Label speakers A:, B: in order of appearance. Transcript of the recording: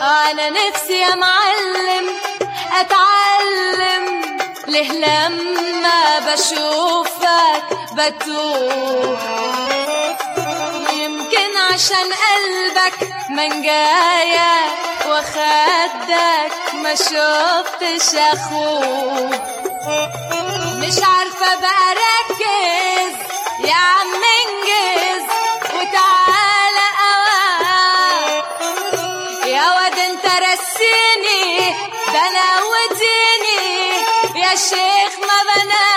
A: انا نفسي يا معلم اتعلم ليه لما بشوفك بتوه يمكن عشان قلبك من جاية وخدك ما شفتش اخوه مش عارفة بقى ركز يا عم انجز وتعالى اوام يا واد انت رسيني ده انا وديني يا شيخ ما بنام